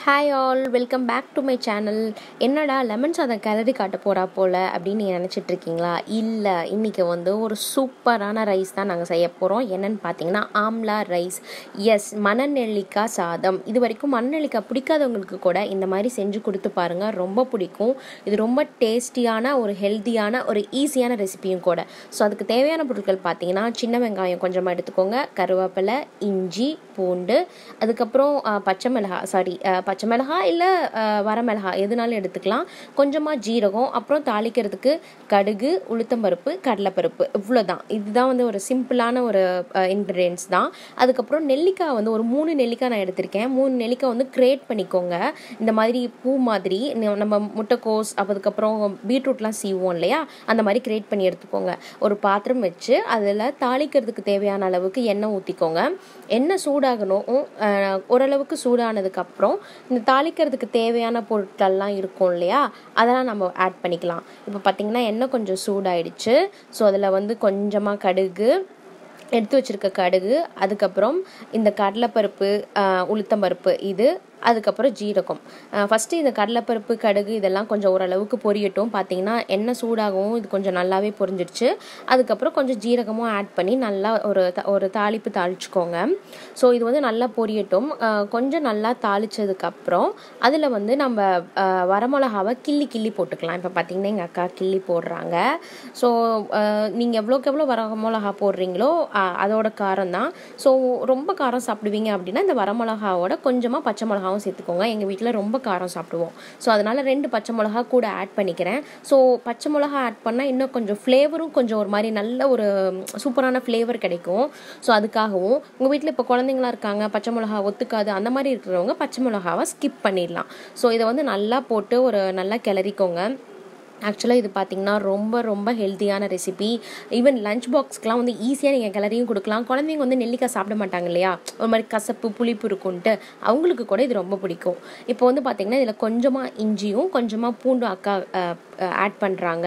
hi all welcome back to my channel என்னடா lemon சாதம் கிளறி காட்ட போகிறா போல் அப்படின்னு நீங்கள் நினச்சிட்டு இருக்கீங்களா இல்லை இன்றைக்கி வந்து ஒரு சூப்பரான ரைஸ் தான் நாங்கள் செய்ய போகிறோம் என்னன்னு பார்த்தீங்கன்னா ஆம்லா ரைஸ் எஸ் மணநெல்லிக்காய் சாதம் இது வரைக்கும் மணநெல்லிக்காய் பிடிக்காதவங்களுக்கு கூட இந்த மாதிரி செஞ்சு கொடுத்து பாருங்கள் ரொம்ப பிடிக்கும் இது ரொம்ப டேஸ்டியான ஒரு ஹெல்த்தியான ஒரு ஈஸியான ரெசிபியும் கூட ஸோ அதுக்கு தேவையான பொருட்கள் பார்த்தீங்கன்னா சின்ன வெங்காயம் கொஞ்சமாக எடுத்துக்கோங்க கருவேப்பிலை இஞ்சி பூண்டு அதுக்கப்புறம் அஹ், பச்சை மிளகாய் சாரி பச்சை மிளகாய் இல்லை வரமிளகாய் எதுனாலும் எடுத்துக்கலாம் கொஞ்சமாக ஜீரகம் அப்புறம் தாளிக்கிறதுக்கு கடுகு உளுத்தம்பருப்பு கடலைப்பருப்பு இவ்வளோதான் இதுதான் வந்து ஒரு சிம்பிளான ஒரு இன்க்ரீடியன்ஸ் தான் அதுக்கப்புறம் நெல்லிக்காய் வந்து ஒரு மூணு நெல்லிக்காய் நான் எடுத்திருக்கேன் மூணு நெல்லிக்காய் வந்து கிரேட் பண்ணிக்கோங்க இந்த மாதிரி பூ மாதிரி ந- நம்ம முட்டைக்கோஸ் அப்ப அதுக்கப்புறம் பீட்ரூட்லாம் சீவோம் இல்லையா அந்த மாதிரி கிரேட் பண்ணி எடுத்துக்கோங்க ஒரு பாத்திரம் வச்சு அதில் தாளிக்கிறதுக்கு தேவையான அளவுக்கு எண்ணெய் ஊற்றிக்கோங்க எண்ணெய் சூடாகணும் அஹ், ஓரளவுக்கு சூடானதுக்கப்புறம் இந்த தாளிக்கிறதுக்கு தேவையான பொருட்கள்லாம் இருக்கும் இல்லையா அதெல்லாம் நம்ம ஆட் பண்ணிக்கலாம் இப்போ பார்த்தீங்கன்னா எண்ணெய் கொஞ்சம் சூடாயிடுச்சு ஸோ அதில் வந்து கொஞ்சமாக கடுகு எடுத்து வச்சிருக்க கடுகு அதுக்கப்புறம் இந்த கடலைப்பருப்பு ஆஹ், உளுத்தம்பருப்பு இது அதுக்கப்புறம் ஜீரகம் ஃபஸ்ட்டு இந்த கடலைப்பருப்பு கடுகு இதெல்லாம் கொஞ்சம் ஓரளவுக்கு பொரியட்டும் பார்த்தீங்கன்னா எண்ணெய் சூடாகவும் இது கொஞ்சம் நல்லாவே பொரிஞ்சிடுச்சு அதுக்கப்புறம் கொஞ்சம் ஜீரகமும் ஆட் பண்ணி நல்லா ஒரு த- ஒரு தாளிப்பு தாளிச்சுக்கோங்க ஸோ இது வந்து நல்லா பொரியட்டும் ஆஹ், கொஞ்சம் நல்லா தாளிச்சதுக்கப்புறம் அதில் வந்து நம்ம ஆஹ், வரமிளகாவை கிள்ளி கிள்ளி போட்டுக்கலாம் இப்போ பார்த்தீங்கன்னா எங்கள் அக்கா கிள்ளி போடுறாங்க ஸோ நீங்கள் எவ்வளோக்கு எவ்வளோ வரமிளகா போடுறீங்களோ ஆஹ், அதோட காரம் தான் ஸோ ரொம்ப காரம் சாப்பிடுவீங்க அப்படின்னா இந்த வரமிளகாவோட கொஞ்சமாக பச்சை மிளகாவும் சேர்த்துக்கோங்க எங்கள் வீட்டில் ரொம்ப காரம் சாப்பிடுவோம் ஸோ அதனால் ரெண்டு பச்சை மிளகா கூட ஆட் பண்ணிக்கிறேன் ஸோ பச்சை மிளகா ஆட் பண்ணால் இன்னும் கொஞ்சம் ஃப்ளேவரும் கொஞ்சம் ஒரு மாதிரி நல்ல ஒரு சூப்பரான ஃப்ளேவர் கிடைக்கும் ஸோ அதுக்காகவும் உங்கள் வீட்டில் இப்போ குழந்தைங்களா இருக்காங்க பச்சை மிளகா ஒத்துக்காது அந்த மாதிரி இருக்கிறவங்க பச்சை மிளகாவை ஸ்கிப் பண்ணிடலாம் ஸோ இதை வந்து நல்லா போட்டு ஒரு நல்லா கிளறிக்கோங்க ஆக்சுவலாக இது பார்த்தீங்கன்னா ரொம்ப ரொம்ப ஹெல்த்தியான ரெசிபி ஈவன் லஞ்ச் பாக்ஸ்க்குலாம் வந்து ஈஸியாக நீங்கள் கிளறியும் கொடுக்கலாம் குழந்தைங்க வந்து நெல்லிக்காய் சாப்பிட மாட்டாங்க இல்லையா ஒரு மாதிரி கசப்பு புளிப்பு இருக்கும்ன்ட்டு அவங்களுக்கு கூட இது ரொம்ப பிடிக்கும் இப்போ வந்து பார்த்தீங்கன்னா இதில் கொஞ்சமாக இஞ்சியும் கொஞ்சமாக பூண்டும் அக்கா ஆட் பண்ணுறாங்க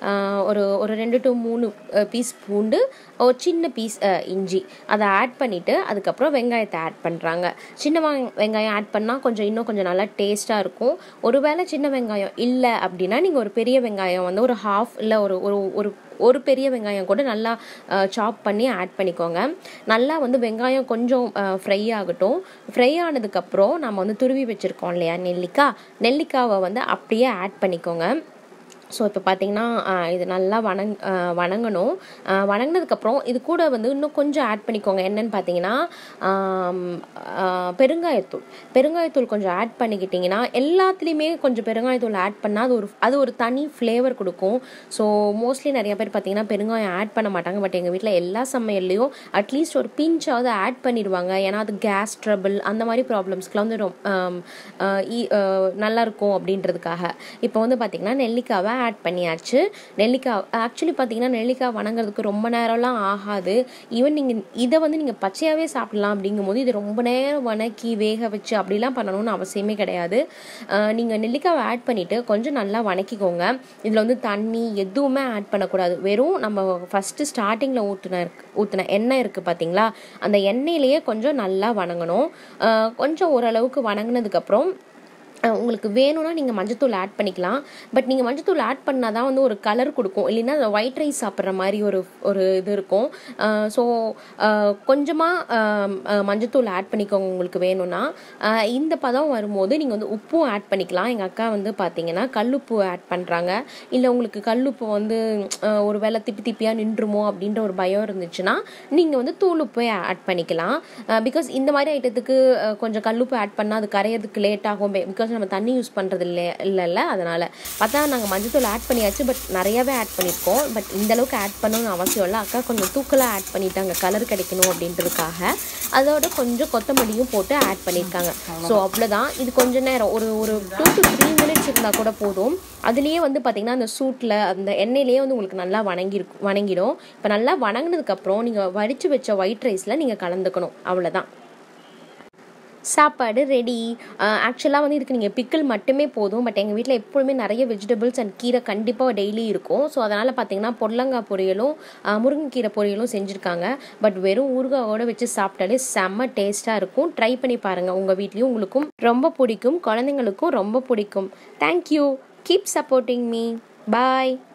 ஒரு ஒரு ரெண்டு டு மூணு பீஸ் பூண்டு ஒரு சின்ன பீஸ் இஞ்சி அதை ஆட் பண்ணிவிட்டு அதுக்கப்புறம் வெங்காயத்தை ஆட் பண்ணுறாங்க சின்ன வெங்க- வெங்காயம் ஆட் பண்ணால் கொஞ்சம் இன்னும் கொஞ்சம் நல்லா டேஸ்ட்டாக இருக்கும் ஒருவேளை சின்ன வெங்காயம் இல்லை அப்படின்னா நீங்கள் ஒரு பெரிய வெங்காயம் வந்து ஒரு ஹாஃப் இல்லை ஒரு ஒரு ஒரு ஒரு பெரிய வெங்காயம் கூட நல்லா சாப் பண்ணி ஆட் பண்ணிக்கோங்க நல்லா வந்து வெங்காயம் கொஞ்சம் ஃப்ரை ஆகட்டும் ஃப்ரை ஆனதுக்கப்புறம் நம்ம வந்து துருவி வச்சுருக்கோம் இல்லையா நெல்லிக்காய் நெல்லிக்காவை வந்து அப்படியே ஆட் பண்ணிக்கோங்க ஸோ இப்போ பார்த்தீங்கன்னா ஆஹ், இது நல்லா வணங் ஆஹ், வணங்கணும் ஆஹ், வணங்கினதுக்கப்புறம் இது கூட வந்து இன்னும் கொஞ்சம் ஆட் பண்ணிக்கோங்க என்னன்னு பார்த்தீங்கன்னா ஆம், ஆஹ், பெருங்காயத்தூள் பெருங்காயத்தூள் கொஞ்சம் ஆட் பண்ணிக்கிட்டிங்கன்னா எல்லாத்துலேயுமே கொஞ்சம் பெருங்காயத்தூள் ஆட் பண்ணால் அது ஒரு அது ஒரு தனி ஃப்ளேவர் கொடுக்கும் ஸோ மோஸ்ட்லி நிறைய பேர் பார்த்தீங்கன்னா பெருங்காயம் ஆட் பண்ண மாட்டாங்க பட் எங்கள் வீட்டில் எல்லா சமையல்லையும் அட்லீஸ்ட் ஒரு பிஞ்சாவது ஆட் பண்ணிடுவாங்க ஏன்னா அது கேஸ் ட்ரபிள் அந்த மாதிரி ப்ராப்ளம்ஸ்க்குலாம் வந்து ரொம் ஆம், ஆஹ், ஈ- ஆஹ், நல்லா இருக்கும் அப்படின்றதுக்காக இப்போ வந்து பார்த்தீங்கன்னா நெல்லிக்காவை ஆட் பண்ணியாச்சு நெல்லிக்காய் ஆக்சுவலி பார்த்தீங்கன்னா நெல்லிக்காய் வணங்குறதுக்கு ரொம்ப நேரம்லாம் ஆகாது ஈவன் நீங்கள் இதை வந்து நீங்கள் பச்சையாகவே சாப்பிடலாம் அப்படிங்கும்போது இது ரொம்ப நேரம் வணக்கி வேக வச்சு அப்படிலாம் பண்ணணும்னு அவசியமே கிடையாது நீங்கள் நெல்லிக்காவை ஆட் பண்ணிவிட்டு கொஞ்சம் நல்லா வணக்கிக்கோங்க இதில் வந்து தண்ணி எதுவுமே ஆட் பண்ணக்கூடாது வெறும் நம்ம ஃபஸ்ட்டு ஸ்டார்டிங்கில் ஊற்றின ஊற்றின எண்ணெய் இருக்குது பார்த்தீங்களா அந்த எண்ணெயிலேயே கொஞ்சம் நல்லா வணங்கணும் அஹ் கொஞ்சம் ஓரளவுக்கு வணங்கினதுக்கப்புறம் அஹ் உங்களுக்கு வேணும்னா நீங்கள் மஞ்சத்தூள் ஆட் பண்ணிக்கலாம் பட் நீங்கள் மஞ்சத்தூள் ஆட் பண்ணால் தான் வந்து ஒரு கலர் கொடுக்கும் இல்லைன்னா ஒயிட் ரைஸ் சாப்பிட்ற மாதிரி ஒரு ஒரு இது இருக்கும் ஸோ கொஞ்சமாக மஞ்சத்தூள் ஆட் பண்ணிக்கோங்க உங்களுக்கு வேணும்னா அஹ் இந்த பதம் வரும்போது நீங்கள் வந்து உப்பும் ஆட் பண்ணிக்கலாம் எங்கள் அக்கா வந்து பார்த்தீங்கன்னா கல்லுப்பு ஆட் பண்ணுறாங்க இல்லை உங்களுக்கு கல்லுப்பு வந்து அஹ் ஒரு வேளை திப்பி திப்பியாக நின்றுமோ அப்படின்ற ஒரு பயம் இருந்துச்சுன்னா நீங்கள் வந்து தூள் உப்பே ஆட் பண்ணிக்கலாம் பிகாஸ் இந்த மாதிரி ஐட்டத்துக்கு அஹ், கொஞ்சம் கல்லுப்பு ஆட் பண்ணால் அது கரையிறதுக்கு லேட் ஆகும் பிகாஸ் நம்ம தண்ணி யூஸ் பண்ணுறது இல்லை இல்லைல்ல அதனால் பார்த்தா நாங்கள் மஞ்சத்தூள் ஆட் பண்ணியாச்சு பட் நிறையவே ஆட் பண்ணியிருக்கோம் பட் இந்த அளவுக்கு ஆட் பண்ணணும்னு அவசியம் இல்லை அக்கா கொஞ்சம் தூக்கலாக ஆட் பண்ணிட்டாங்க கலர் கிடைக்கணும் அப்படின்றதுக்காக அதோட கொஞ்சம் கொத்தமல்லியும் போட்டு ஆட் பண்ணியிருக்காங்க ஸோ அவ்வளோதான் இது கொஞ்ச நேரம் ஒரு ஒரு டூ டு த்ரீ மினிட்ஸ் இருந்தால் கூட போதும் அதுலேயே வந்து பார்த்திங்கன்னா அந்த சூட்டில் அந்த எண்ணெயிலேயே வந்து உங்களுக்கு நல்லா வணங்கிருக்கும் வணங்கிடும் இப்போ நல்லா வணங்கினதுக்கப்புறம் நீங்கள் வடித்து வச்ச ஒயிட் ரைஸில் நீங்கள் கலந்துக்கணும் அவ்வளோதான் சாப்பாடு ரெடி ஆக்சுவலாக வந்து இதுக்கு நீங்கள் பிக்கிள் மட்டுமே போதும் பட் எங்கள் வீட்டில் எப்பொழுதுமே நிறைய வெஜிடபிள்ஸ் அண்ட் கீரை கண்டிப்பாக டெய்லி இருக்கும் ஸோ அதனால் பார்த்தீங்கன்னா பொடலங்காய் பொரியலும் ஆஹ், முருங்கைக்கீரை பொரியலும் செஞ்சுருக்காங்க பட் வெறும் ஊறுகாயோட வச்சு சாப்பிட்டாலே செம்ம டேஸ்ட்டாக இருக்கும் ட்ரை பண்ணி பாருங்கள் உங்கள் வீட்லேயும் உங்களுக்கும் ரொம்ப பிடிக்கும் குழந்தைங்களுக்கும் ரொம்ப பிடிக்கும் தேங்க்யூ கீப் சப்போர்ட்டிங் மீ பாய்